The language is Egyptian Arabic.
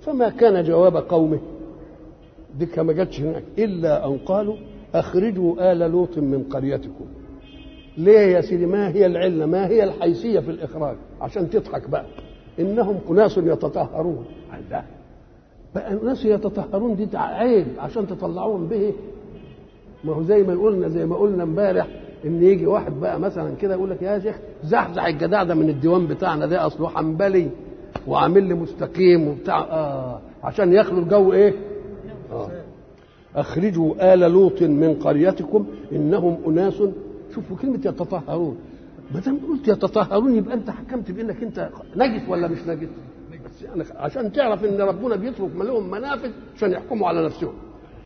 فما كان جواب قومه دي ما جاتش هناك الا ان قالوا اخرجوا ال لوط من قريتكم ليه يا سيدي ما هي العله ما هي الحيثيه في الاخراج عشان تضحك بقى انهم اناس يتطهرون لا بقى اناس يتطهرون دي عيب عشان تطلعوهم به ما هو زي ما قلنا زي ما قلنا امبارح ان يجي واحد بقى مثلا كده يقول لك يا شيخ زحزح الجدع ده من الديوان بتاعنا ده اصله حنبلي وعامل لي مستقيم وبتاع اه عشان يخلوا الجو ايه؟ آه. اخرجوا ال لوط من قريتكم انهم اناس شوفوا كلمه يتطهرون ما دام قلت يتطهرون يبقى انت حكمت بانك انت نجس ولا مش نجس؟ بس يعني عشان تعرف ان ربنا بيترك لهم منافذ عشان يحكموا على نفسهم